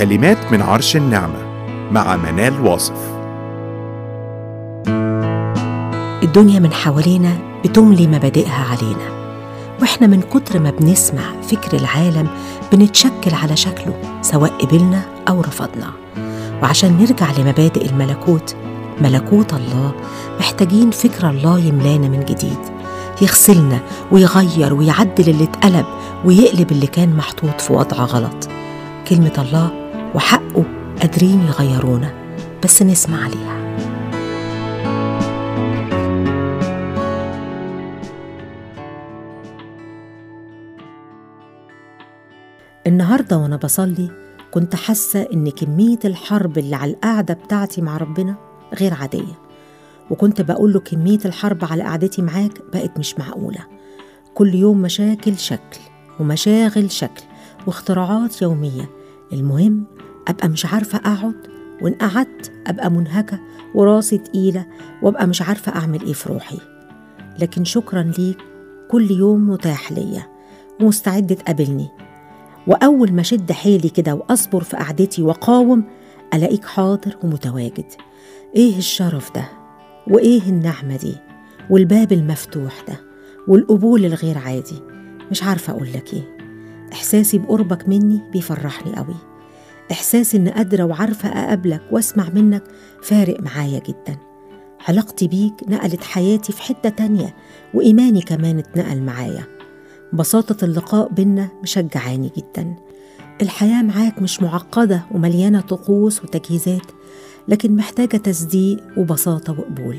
كلمات من عرش النعمة مع منال واصف الدنيا من حوالينا بتملي مبادئها علينا واحنا من كتر ما بنسمع فكر العالم بنتشكل على شكله سواء قبلنا او رفضنا وعشان نرجع لمبادئ الملكوت ملكوت الله محتاجين فكر الله يملانا من جديد يغسلنا ويغير ويعدل اللي اتقلب ويقلب اللي كان محطوط في وضع غلط كلمة الله وحقه قادرين يغيرونا بس نسمع عليها النهارده وانا بصلي كنت حاسه ان كميه الحرب اللي على القعده بتاعتي مع ربنا غير عاديه وكنت بقول له كميه الحرب على قعدتي معاك بقت مش معقوله كل يوم مشاكل شكل ومشاغل شكل واختراعات يوميه المهم ابقى مش عارفه اقعد وان قعدت ابقى منهكه وراسي تقيله وابقى مش عارفه اعمل ايه في روحي لكن شكرا ليك كل يوم متاح ليا ومستعد تقابلني وأول ما شد حيلي كده وأصبر في قعدتي وقاوم ألاقيك حاضر ومتواجد إيه الشرف ده وإيه النعمة دي والباب المفتوح ده والقبول الغير عادي مش عارفة أقول لك إيه إحساسي بقربك مني بيفرحني قوي إحساسي إن قادرة وعارفة أقابلك وأسمع منك فارق معايا جدا علاقتي بيك نقلت حياتي في حتة تانية وإيماني كمان اتنقل معايا بساطة اللقاء بينا مشجعاني جدا الحياة معاك مش معقدة ومليانة طقوس وتجهيزات لكن محتاجة تصديق وبساطة وقبول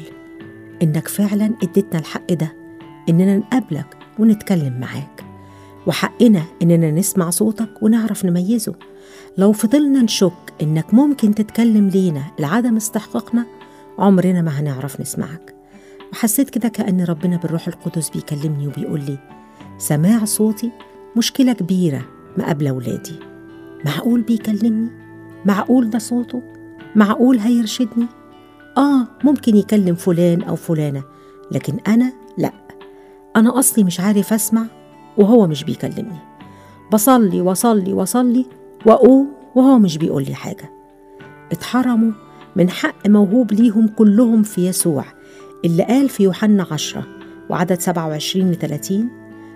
إنك فعلا اديتنا الحق ده إننا نقابلك ونتكلم معاك وحقنا إننا نسمع صوتك ونعرف نميزه لو فضلنا نشك إنك ممكن تتكلم لينا لعدم استحقاقنا عمرنا ما هنعرف نسمعك وحسيت كده كأن ربنا بالروح القدس بيكلمني وبيقول لي سماع صوتي مشكلة كبيرة مقابلة ولادي معقول بيكلمني؟ معقول ده صوته؟ معقول هيرشدني؟ آه ممكن يكلم فلان أو فلانة لكن أنا لأ أنا أصلي مش عارف أسمع وهو مش بيكلمني بصلي وصلي وصلي وأقوم وهو مش بيقول لي حاجة اتحرموا من حق موهوب ليهم كلهم في يسوع اللي قال في يوحنا عشرة وعدد 27 ل 30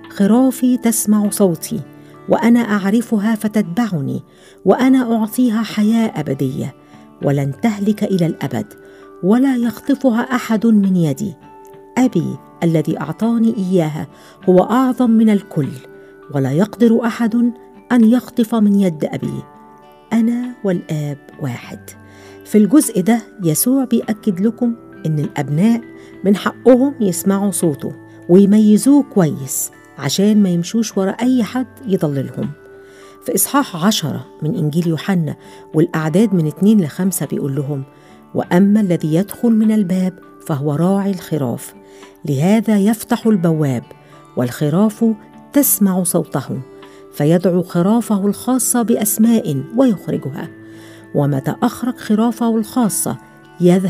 خرافي تسمع صوتي وانا اعرفها فتتبعني وانا اعطيها حياه ابديه ولن تهلك الى الابد ولا يخطفها احد من يدي ابي الذي اعطاني اياها هو اعظم من الكل ولا يقدر احد ان يخطف من يد ابي انا والاب واحد في الجزء ده يسوع بيأكد لكم ان الابناء من حقهم يسمعوا صوته ويميزوه كويس عشان ما يمشوش ورا أي حد يضللهم في إصحاح عشرة من إنجيل يوحنا والأعداد من اتنين لخمسة بيقول لهم وأما الذي يدخل من الباب فهو راعي الخراف لهذا يفتح البواب والخراف تسمع صوته فيدعو خرافه الخاصة بأسماء ويخرجها ومتى أخرج خرافه الخاصة يذهب